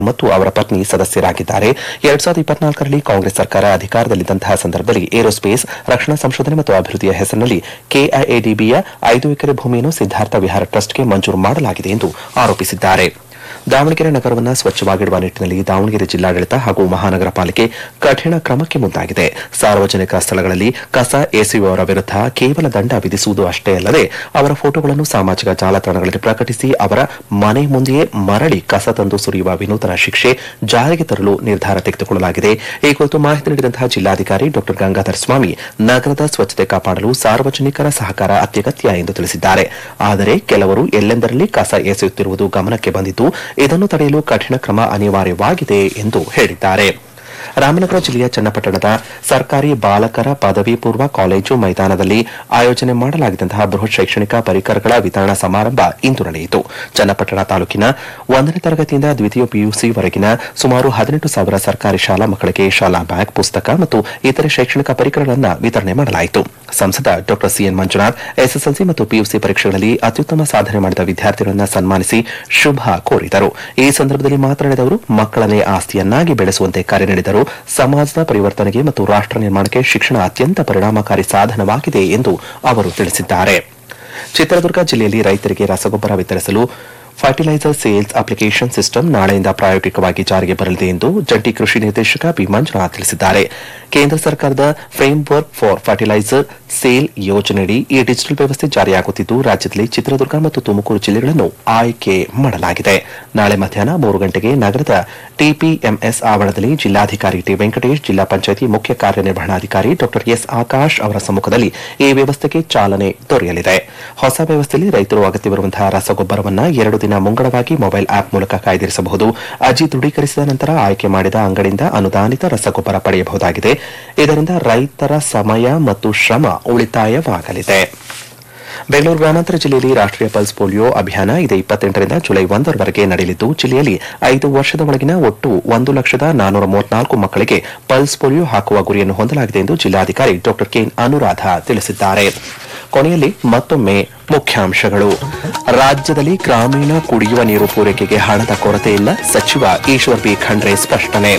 ಮತ್ತು ಅವರ ಪತ್ನಿ ಸದಸ್ಯರಾಗಿದ್ದಾರೆ ಎರಡ್ ಸಾವಿರದ ಇಪ್ಪತ್ನಾಲ್ಕರಲ್ಲಿ ಕಾಂಗ್ರೆಸ್ ಸರ್ಕಾರ ಅಧಿಕಾರದಲ್ಲಿದ್ದಂತಹ ಸಂದರ್ಭದಲ್ಲಿ ಏರೋಸ್ಪೇಸ್ ರಕ್ಷಣಾ ಸಂಶೋಧನೆ ಮತ್ತು ಅಭಿವೃದ್ಧಿಯ ಹೆಸರಿನಲ್ಲಿ ಕೆಐಎಡಿಬಿಯ ಐದು ಎಕರೆ ಭೂಮಿಯನ್ನು ಸಿದ್ದಾರ್ಥ ವಿಹಾರ ಟ್ರಸ್ಟ್ಗೆ ಮಂಜೂರು ಮಾಡಲಾಗಿದೆ ಎಂದು ಆರೋಪಿಸಿದ್ದಾರೆ ದಾವಣಗೆರೆ ನಗರವನ್ನು ಸ್ವಚ್ಛವಾಗಿಡುವ ನಿಟ್ಟಿನಲ್ಲಿ ದಾವಣಗೆರೆ ಜಿಲ್ಲಾಡಳಿತ ಹಾಗೂ ಮಹಾನಗರ ಪಾಲಿಕೆ ಕಠಿಣ ಕ್ರಮಕ್ಕೆ ಮುಂದಾಗಿದೆ ಸಾರ್ವಜನಿಕ ಸ್ಥಳಗಳಲ್ಲಿ ಕಸ ಎಸೆಯುವವರ ವಿರುದ್ಧ ಕೇವಲ ದಂಡ ವಿಧಿಸುವುದು ಅಷ್ಟೇ ಅಲ್ಲದೆ ಅವರ ಫೋಟೋಗಳನ್ನು ಸಾಮಾಜಿಕ ಜಾಲತಾಣಗಳಲ್ಲಿ ಪ್ರಕಟಿಸಿ ಅವರ ಮನೆ ಮುಂದೆಯೇ ಮರಳಿ ಕಸ ತಂದು ಸುರಿಯುವ ವಿನೂತನ ಶಿಕ್ಷೆ ಜಾರಿಗೆ ತರಲು ನಿರ್ಧಾರ ತೆಗೆದುಕೊಳ್ಳಲಾಗಿದೆ ಈ ಕುರಿತು ಮಾಹಿತಿ ನೀಡಿದಂತಹ ಜಿಲ್ಲಾಧಿಕಾರಿ ಡಾ ಗಂಗಾಧರ ಸ್ವಾಮಿ ನಗರದ ಸ್ವಚ್ಛತೆ ಕಾಪಾಡಲು ಸಾರ್ವಜನಿಕರ ಸಹಕಾರ ಅತ್ಯಗತ್ಯ ಎಂದು ತಿಳಿಸಿದ್ದಾರೆ ಆದರೆ ಕೆಲವರು ಎಲ್ಲೆಂದರಲ್ಲಿ ಕಸ ಎಸೆಯುತ್ತಿರುವುದು ಗಮನಕ್ಕೆ ಬಂದಿದ್ದು ಇದನ್ನು ತಡೆಯಲು ಕಠಿಣ ಕ್ರಮ ಅನಿವಾರ್ಯವಾಗಿದೆ ಎಂದು ಹೇಳಿದ್ದಾರೆ ರಾಮನಗರ ಜಿಲ್ಲೆಯ ಚನ್ನಪಟ್ಟಣದ ಸರ್ಕಾರಿ ಬಾಲಕರ ಪದವಿ ಪೂರ್ವ ಕಾಲೇಜು ಮೈದಾನದಲ್ಲಿ ಆಯೋಜನೆ ಮಾಡಲಾಗಿದ್ದಂತಹ ಬೃಹತ್ ಶೈಕ್ಷಣಿಕ ಪರಿಕರಗಳ ವಿತರಣಾ ಸಮಾರಂಭ ಇಂದು ನಡೆಯಿತು ಚನ್ನಪಟ್ಟಣ ತಾಲೂಕಿನ ಒಂದನೇ ತರಗತಿಯಿಂದ ದ್ವಿತೀಯ ಪಿಯುಸಿ ವರೆಗಿನ ಸುಮಾರು ಹದಿನೆಂಟು ಸಾವಿರ ಸರ್ಕಾರಿ ಶಾಲಾ ಮಕ್ಕಳಿಗೆ ಶಾಲಾ ಬ್ಯಾಗ್ ಪುಸ್ತಕ ಮತ್ತು ಇತರೆ ಶೈಕ್ಷಣಿಕ ಪರಿಕರಗಳನ್ನು ವಿತರಣೆ ಮಾಡಲಾಯಿತು ಸಂಸದ ಡಾ ಸಿಎನ್ ಮಂಜುನಾಥ್ ಎಸ್ಎಸ್ಎಲ್ಸಿ ಮತ್ತು ಪಿಯುಸಿ ಪರೀಕ್ಷೆಗಳಲ್ಲಿ ಅತ್ಯುತ್ತಮ ಸಾಧನೆ ಮಾಡಿದ ವಿದ್ಯಾರ್ಥಿಗಳನ್ನು ಸನ್ಮಾನಿಸಿ ಶುಭ ಕೋರಿದರು ಈ ಸಂದರ್ಭದಲ್ಲಿ ಮಾತನಾಡಿದ ಅವರು ಮಕ್ಕಳನ್ನೇ ಆಸ್ತಿಯನ್ನಾಗಿ ಬೆಳೆಸುವಂತೆ ಕರೆ ನೀಡಿದರು ಸಮಾಜದ ಪರಿವರ್ತನೆಗೆ ಮತ್ತು ರಾಷ್ಟ್ರ ನಿರ್ಮಾಣಕ್ಕೆ ಶಿಕ್ಷಣ ಅತ್ಯಂತ ಪರಿಣಾಮಕಾರಿ ಸಾಧನವಾಗಿದೆ ಎಂದು ಅವರು ತಿಳಿಸಿದ್ದಾರೆ ಚಿತ್ರದುರ್ಗ ಜಿಲ್ಲೆಯಲ್ಲಿ ರೈತರಿಗೆ ರಸಗೊಬ್ಬರ ವಿತರಿಸಲು ಫರ್ಟಿಲೈಸರ್ ಸೇಲ್ಸ್ ಅಪ್ಲಿಕೇಶನ್ ಸಿಸ್ಟಮ್ ನಾಳೆಯಿಂದ ಪ್ರಾಯೋಗಿಕವಾಗಿ ಜಾರಿಗೆ ಬರಲಿದೆ ಎಂದು ಜಂಟಿ ಕೃಷಿ ನಿರ್ದೇಶಕ ಬಿ ಮಂಜುನಾಥ್ ತಿಳಿಸಿದ್ದಾರೆ ಕೇಂದ್ರ ಸರ್ಕಾರದ framework for fertiliser sale ಯೋಜನೆಯಡಿ ಈ ಡಿಜಿಟಲ್ ವ್ಯವಸ್ಥೆ ಜಾರಿಯಾಗುತ್ತಿದ್ದು ರಾಜ್ಯದಲ್ಲಿ ಚಿತ್ರದುರ್ಗ ಮತ್ತು ತುಮಕೂರು ಜಿಲ್ಲೆಗಳನ್ನು ಆಯ್ಕೆ ಮಾಡಲಾಗಿದೆ ನಾಳೆ ಮಧ್ಯಾಹ್ನ ಮೂರು ಗಂಟೆಗೆ ನಗರದ ಟಿಪಿಎಂಎಸ್ ಆವರಣದಲ್ಲಿ ಜಿಲ್ಲಾಧಿಕಾರಿ ಟಿ ವೆಂಕಟೇಶ್ ಜಿಲ್ಲಾ ಪಂಚಾಯಿತಿ ಮುಖ್ಯ ಕಾರ್ಯನಿರ್ವಹಣಾಧಿಕಾರಿ ಡಾ ಎಸ್ ಆಕಾಶ್ ಅವರ ಸಮ್ಮುಖದಲ್ಲಿ ಈ ವ್ಯವಸ್ಥೆಗೆ ಚಾಲನೆ ದೊರೆಯಲಿದೆ ಹೊಸ ವ್ಯವಸ್ಥೆಯಲ್ಲಿ ರೈತರು ಅಗತ್ಯವಿರುವಂತಹ ರಸಗೊಬ್ಬರವನ್ನು ಎರಡು ದಿನ ಮುಂಗಡವಾಗಿ ಮೊಬೈಲ್ ಆಪ್ ಮೂಲಕ ಕಾಯ್ದಿರಿಸಬಹುದು ಅರ್ಜಿ ದೃಢೀಕರಿಸಿದ ನಂತರ ಆಯ್ಕೆ ಮಾಡಿದ ಅಂಗಡಿಯಿಂದ ಅನುದಾನಿತ ರಸಗೊಬ್ಬರ ಪಡೆಯಬಹುದಾಗಿದೆ ಇದರಿಂದ ರೈತರ ಸಮಯ ಮತ್ತು ಶ್ರಮ ಉಳಿತಾಯವಾಗಲಿದೆ ಬೆಂಗಳೂರು ಗ್ರಾಮಾಂತರ ಜಿಲ್ಲೆಯಲ್ಲಿ ರಾಷ್ಟ್ರೀಯ ಪಲ್ಸ್ ಪೋಲಿಯೋ ಅಭಿಯಾನ ಇದೇ ಇಪ್ಪತ್ತೆಂಟರಿಂದ ಜುಲೈ ಒಂದರವರೆಗೆ ನಡೆಯಲಿದ್ದು ಜಿಲ್ಲೆಯಲ್ಲಿ ಐದು ವರ್ಷದ ಒಳಗಿನ ಒಟ್ಟು ಒಂದು ಲಕ್ಷದ ನಾನ್ನೂರ ಮೂವತ್ನಾಲ್ಕು ಮಕ್ಕಳಿಗೆ ಪಲ್ಸ್ ಪೋಲಿಯೋ ಹಾಕುವ ಗುರಿಯನ್ನು ಹೊಂದಲಾಗಿದೆ ಎಂದು ಜಿಲ್ಲಾಧಿಕಾರಿ ಡಾ ಕೆಎನ್ ಅನುರಾಧ ತಿಳಿಸಿದ್ದಾರೆ ಕೊನೆಯಲ್ಲಿ ಮತ್ತೊಮ್ಮೆ ಮುಖ್ಯಾಂಶಗಳು ರಾಜ್ಯದಲ್ಲಿ ಗ್ರಾಮೀಣ ಕುಡಿಯುವ ನೀರು ಪೂರೈಕೆಗೆ ಹಣದ ಕೊರತೆ ಇಲ್ಲ ಸಚಿವ ಈಶ್ವರ್ ಬಿ ಖಂಡ್ರೆ ಸ್ಪಷ್ಟನೆ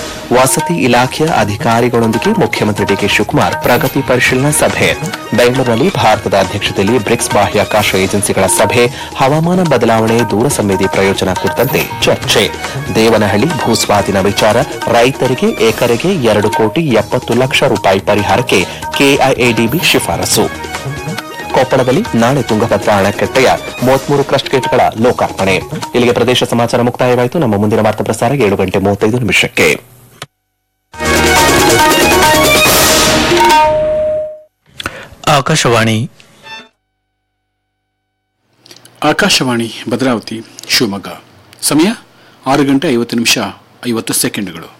ವಸತಿ ಇಲಾಖೆಯ ಅಧಿಕಾರಿಗಳೊಂದಿಗೆ ಮುಖ್ಯಮಂತ್ರಿ ಡಿಕೆ ಶಿವಕುಮಾರ್ ಪ್ರಗತಿ ಪರಿಶೀಲನಾ ಸಭೆ ಬೆಂಗಳೂರಿನಲ್ಲಿ ಭಾರತದ ಅಧ್ಯಕ್ಷತೆಯಲ್ಲಿ ಬ್ರಿಕ್ಸ್ ಬಾಹ್ಯಾಕಾಶ ಏಜೆನ್ಸಿಗಳ ಸಭೆ ಹವಾಮಾನ ಬದಲಾವಣೆ ದೂರ ಸಂವೇದಿ ಪ್ರಯೋಜನ ಕುರಿತಂತೆ ಚರ್ಚೆ ದೇವನಹಳ್ಳಿ ಭೂಸ್ವಾಧೀನ ವಿಚಾರ ರೈತರಿಗೆ ಎಕರೆಗೆ ಎರಡು ಕೋಟಿ ಎಪ್ಪತ್ತು ಲಕ್ಷ ರೂಪಾಯಿ ಪರಿಹಾರಕ್ಕೆ ಕೆಐಎಡಿಬಿ ಶಿಫಾರಸು ಕೊಪ್ಪಳದಲ್ಲಿ ನಾಳೆ ತುಂಗಭದ್ರಾ ಅಣೆಕಟ್ಟೆಯ ಮೂವತ್ಮೂರು ಕ್ರಸ್ಟ್ ಗೇಟ್ಗಳ ಲೋಕಾರ್ಪಣೆ ಇಲ್ಲಿಗೆ ಪ್ರದೇಶ ಸಮಾಚಾರ ಮುಕ್ತಾಯವಾಯಿತು ನಮ್ಮ ಮುಂದಿನ ವಾರ್ತಾ ಪ್ರಸಾರ ಏಳು ಗಂಟೆ ಮೂವತ್ತೈದು ನಿಮಿಷಕ್ಕೆ ಆಕಾಶವಾಣಿ ಆಕಾಶವಾಣಿ ಭದ್ರಾವತಿ ಶಿವಮೊಗ್ಗ ಸಮಯ ಆರು ಗಂಟೆ ಐವತ್ತು ನಿಮಿಷ ಐವತ್ತು ಸೆಕೆಂಡ್ಗಳು